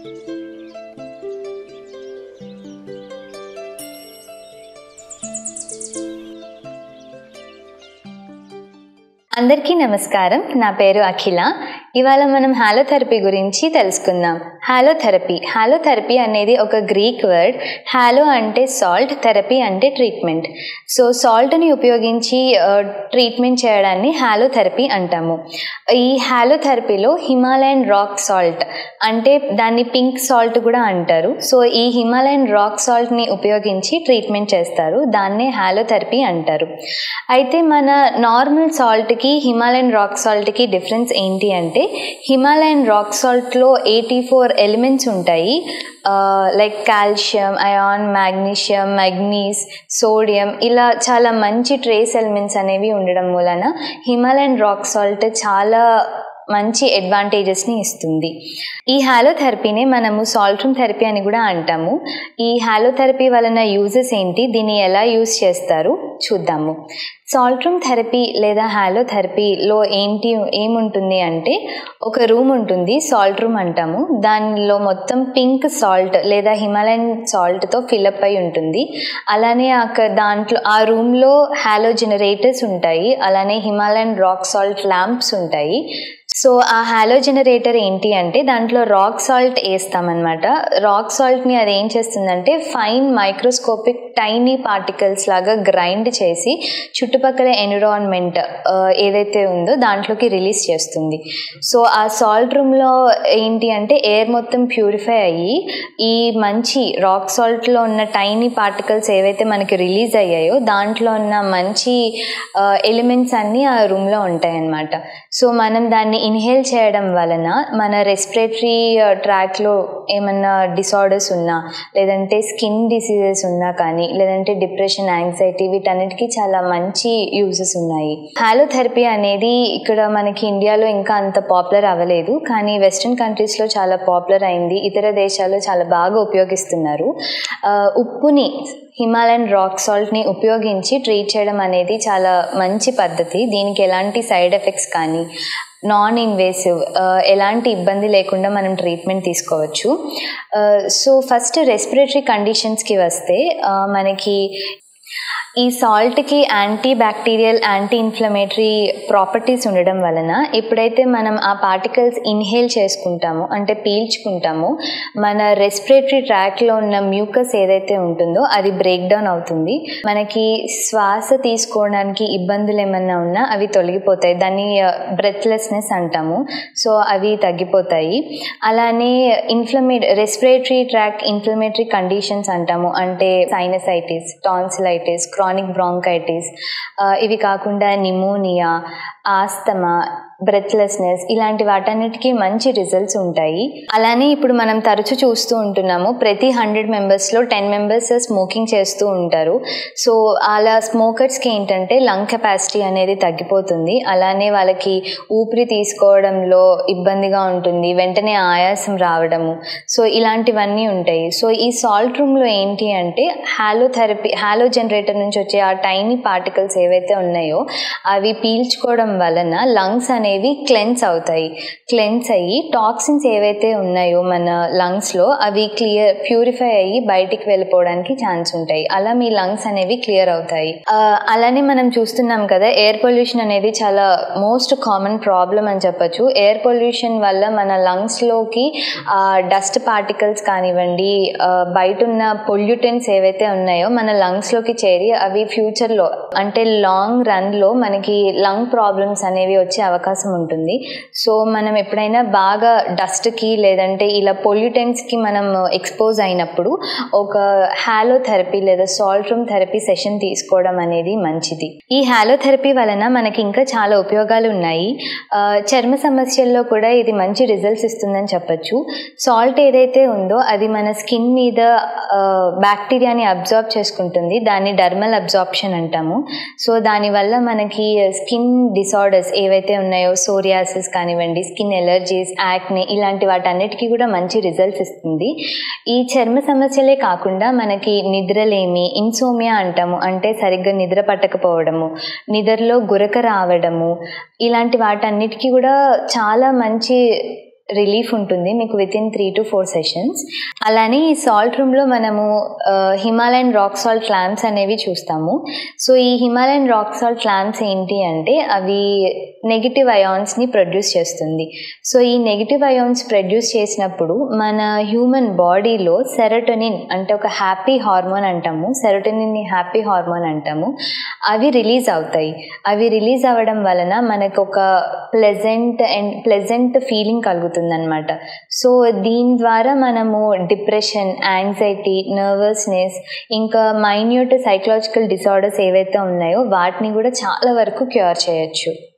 అందరికీ నమస్కారం నా పేరు అఖిల ఇవాళ మనం హాలోథెరపీ గురించి తెలుసుకుందాం హాలోథెరపీ హాలోథెరపీ అనేది ఒక గ్రీక్ వర్డ్ హాలో అంటే సాల్ట్ థెరపీ అంటే ట్రీట్మెంట్ సో సాల్ట్ని ఉపయోగించి ట్రీట్మెంట్ చేయడాన్ని హాలోథెరపీ అంటాము ఈ హాలోథెరపీలో హిమాలయన్ రాక్ సాల్ట్ అంటే దాన్ని పింక్ సాల్ట్ కూడా అంటారు సో ఈ హిమాలయన్ రాక్ సాల్ట్ని ఉపయోగించి ట్రీట్మెంట్ చేస్తారు దాన్నే హాలోథెరపీ అంటారు అయితే మన నార్మల్ సాల్ట్కి హిమాలయన్ రాక్ సాల్ట్కి డిఫరెన్స్ ఏంటి అంటే హిమాలయన్ రాక్ సాల్ట్లో ఎయిటీ ఫోర్ ఎలిమెంట్స్ ఉంటాయి like calcium iron magnesium manganese sodium ఇలా చాలా మంచి ట్రేస్ ఎలిమెంట్స్ అనేవి ఉండడం వలన హిమాలయన్ రాక్ సాల్ట్ చాలా మంచి అడ్వాంటేజెస్ని ఇస్తుంది ఈ హాలోథెరపీనే మనము సాల్ట్ రూమ్ థెరపీ అని కూడా అంటాము ఈ హాలోథెరపీ వలన యూజెస్ ఏంటి దీన్ని ఎలా యూజ్ చేస్తారు చూద్దాము సాల్ట్ రూమ్ థెరపీ లేదా హాలోథెరపీలో ఏంటి ఏముంటుంది అంటే ఒక రూమ్ ఉంటుంది సాల్ట్ రూమ్ అంటాము దానిలో మొత్తం పింక్ సాల్ట్ లేదా హిమాలయన్ సాల్ట్తో ఫిల్అప్ అయి ఉంటుంది అలానే అక్కడ దాంట్లో ఆ రూమ్లో హాలో జనరేటర్స్ ఉంటాయి అలానే హిమాలయన్ రాక్ సాల్ట్ ల్యాంప్స్ ఉంటాయి సో ఆ హాలో జనరేటర్ ఏంటి అంటే దాంట్లో రాక్ సాల్ట్ వేస్తామన్నమాట రాక్ సాల్ట్ని అది ఏం చేస్తుందంటే ఫైన్ మైక్రోస్కోపిక్ టైనీ పార్టికల్స్ లాగా గ్రైండ్ చేసి చుట్టుపక్కల ఎన్విరాన్మెంట్ ఏదైతే ఉందో దాంట్లోకి రిలీజ్ చేస్తుంది సో ఆ సాల్ట్ రూమ్లో ఏంటి అంటే ఎయిర్ మొత్తం ప్యూరిఫై అయ్యి ఈ మంచి రాక్ సాల్ట్లో ఉన్న టైనీ పార్టికల్స్ ఏవైతే మనకి రిలీజ్ అయ్యాయో దాంట్లో ఉన్న మంచి ఎలిమెంట్స్ అన్నీ ఆ రూమ్లో ఉంటాయన్నమాట సో మనం దాన్ని ఇన్హేల్ చేయడం వలన మన రెస్పిరేటరీ ట్రాక్లో ఏమన్నా డిసార్డర్స్ ఉన్నా లేదంటే స్కిన్ డిసీజెస్ ఉన్నా కానీ లేదంటే డిప్రెషన్ యాంగ్జైటీ వీటన్నిటికీ చాలా మంచి యూజెస్ ఉన్నాయి హాలోథెరపీ అనేది ఇక్కడ మనకి ఇండియాలో ఇంకా అంత పాపులర్ అవ్వలేదు కానీ వెస్ట్రన్ కంట్రీస్లో చాలా పాపులర్ అయింది ఇతర దేశాల్లో చాలా బాగా ఉపయోగిస్తున్నారు ఉప్పుని హిమాలయన్ రాక్ సాల్ట్ని ఉపయోగించి ట్రీట్ చేయడం అనేది చాలా మంచి పద్ధతి దీనికి ఎలాంటి సైడ్ ఎఫెక్ట్స్ కానీ నాన్ ఇన్వేసివ్ ఎలాంటి ఇబ్బంది లేకుండా మనం ట్రీట్మెంట్ తీసుకోవచ్చు సో ఫస్ట్ రెస్పిరేటరీ కండిషన్స్కి వస్తే మనకి ఈ సాల్ట్కి anti bacterial anti inflammatory properties ఉండడం వలన ఎప్పుడైతే మనం ఆ పార్టికల్స్ ఇన్హేల్ చేసుకుంటామో అంటే పీల్చుకుంటామో మన రెస్పిరేటరీ ట్రాక్లో ఉన్న మ్యూకస్ ఏదైతే ఉంటుందో అది బ్రేక్ డౌన్ అవుతుంది మనకి శ్వాస తీసుకోవడానికి ఇబ్బందులు ఏమన్నా ఉన్నా అవి తొలగిపోతాయి దాన్ని బ్రెత్లెస్నెస్ అంటాము సో అవి తగ్గిపోతాయి అలానే inflame respiratory tract inflammatory conditions అంటాము అంటే సైనసైటిస్ టాన్సిలైటిస్ క్రానిక్ బ్రాంకైటిస్ ఇవి కాకుండా నిమోనియా ఆస్తమా బ్రెత్లెస్నెస్ ఇలాంటి వాటన్నిటికీ మంచి రిజల్ట్స్ ఉంటాయి అలానే ఇప్పుడు మనం తరచూ చూస్తూ ఉంటున్నాము ప్రతి హండ్రెడ్ మెంబర్స్లో టెన్ మెంబర్స్ స్మోకింగ్ చేస్తూ ఉంటారు సో అలా స్మోకర్స్కి ఏంటంటే లంగ్ కెపాసిటీ అనేది తగ్గిపోతుంది అలానే వాళ్ళకి ఊపిరి తీసుకోవడంలో ఇబ్బందిగా ఉంటుంది వెంటనే ఆయాసం రావడము సో ఇలాంటివన్నీ ఉంటాయి సో ఈ సాల్ట్ రూమ్లో ఏంటి అంటే హాలోథెరపీ హాలో జనరేటర్ నుంచి వచ్చే ఆ టైనీ పార్టికల్స్ ఏవైతే ఉన్నాయో అవి పీల్చుకోవడం వలన లంగ్స్ అనేవి క్లెన్స్ అవుతాయి క్లెన్స్ అయ్యి టాక్సిన్స్ ఏవైతే ఉన్నాయో మన లంగ్స్లో అవి క్లియర్ ప్యూరిఫై అయ్యి బయటికి వెళ్ళిపోవడానికి ఛాన్స్ ఉంటాయి అలా మీ లంగ్స్ అనేవి క్లియర్ అవుతాయి అలానే మనం చూస్తున్నాం కదా ఎయిర్ పొల్యూషన్ అనేది చాలా మోస్ట్ కామన్ ప్రాబ్లం అని చెప్పొచ్చు ఎయిర్ పొల్యూషన్ వల్ల మన లంగ్స్లోకి డస్ట్ పార్టికల్స్ కానివ్వండి బయట ఉన్న పొల్యూటెంట్స్ ఏవైతే ఉన్నాయో మన లంగ్స్లోకి చేరి అవి ఫ్యూచర్లో అంటే లాంగ్ రన్లో మనకి లంగ్ ప్రాబ్లమ్స్ అనేవి వచ్చే అవకాశం ఉంటుంది సో మనం ఎప్పుడైనా బాగా డస్ట్కి లేదంటే ఇలా పొల్యూటెంట్స్కి మనం ఎక్స్పోజ్ అయినప్పుడు ఒక హాలో థెరపీ లేదా సాల్ట్ రూమ్ థెరపీ సెషన్ తీసుకోవడం అనేది మంచిది ఈ హాలో థెరపీ వలన మనకి ఇంకా చాలా ఉపయోగాలు ఉన్నాయి చర్మ సమస్యల్లో కూడా ఇది మంచి రిజల్ట్స్ ఇస్తుందని చెప్పచ్చు సాల్ట్ ఏదైతే ఉందో అది మన స్కిన్ మీద బ్యాక్టీరియాని అబ్జార్బ్ చేసుకుంటుంది దాన్ని డర్మల్ అబ్జార్ప్షన్ అంటాము సో దానివల్ల మనకి స్కిన్ డిసార్డర్స్ ఏవైతే ఉన్నాయో సోరియాసిస్ కానివ్వండి స్కిన్ ఎలర్జీస్ యాక్నే ఇలాంటి వాటన్నిటికీ కూడా మంచి రిజల్ట్స్ ఇస్తుంది ఈ చర్మ సమస్యలే కాకుండా మనకి నిద్రలేమి ఇన్సోమియా అంటాము అంటే సరిగ్గా నిద్ర పట్టకపోవడము నిద్రలో గురక రావడము ఇలాంటి వాటన్నిటికీ కూడా చాలా మంచి రిలీఫ్ ఉంటుంది మీకు within three to four sessions అలానే ఈ సాల్ట్ రూమ్లో మనము హిమాలయన్ రాక్ సాల్ట్ ల్యాంప్స్ అనేవి చూస్తాము సో ఈ హిమాలయన్ రాక్ సాల్ట్ ల్యాంప్స్ ఏంటి అంటే అవి నెగిటివ్ అయాన్స్ని ప్రొడ్యూస్ చేస్తుంది సో ఈ నెగిటివ్ అయాన్స్ ప్రొడ్యూస్ చేసినప్పుడు మన హ్యూమన్ బాడీలో సెరటోనిన్ అంటే ఒక హ్యాపీ హార్మోన్ అంటాము సెరటోనిన్ని హ్యాపీ హార్మోన్ అంటాము అవి రిలీజ్ అవుతాయి అవి రిలీజ్ అవ్వడం వలన మనకు ఒక ప్లెజెంట్ అండ్ ప్లెజెంట్ ఫీలింగ్ కలుగుతుంది అనమాట సో దీని ద్వారా మనము డిప్రెషన్ యాంగ్జైటీ నర్వస్నెస్ ఇంకా మైన్యూట్ సైకలాజికల్ డిసార్డర్స్ ఏవైతే ఉన్నాయో వాటిని కూడా చాలా వరకు క్యూర్ చేయొచ్చు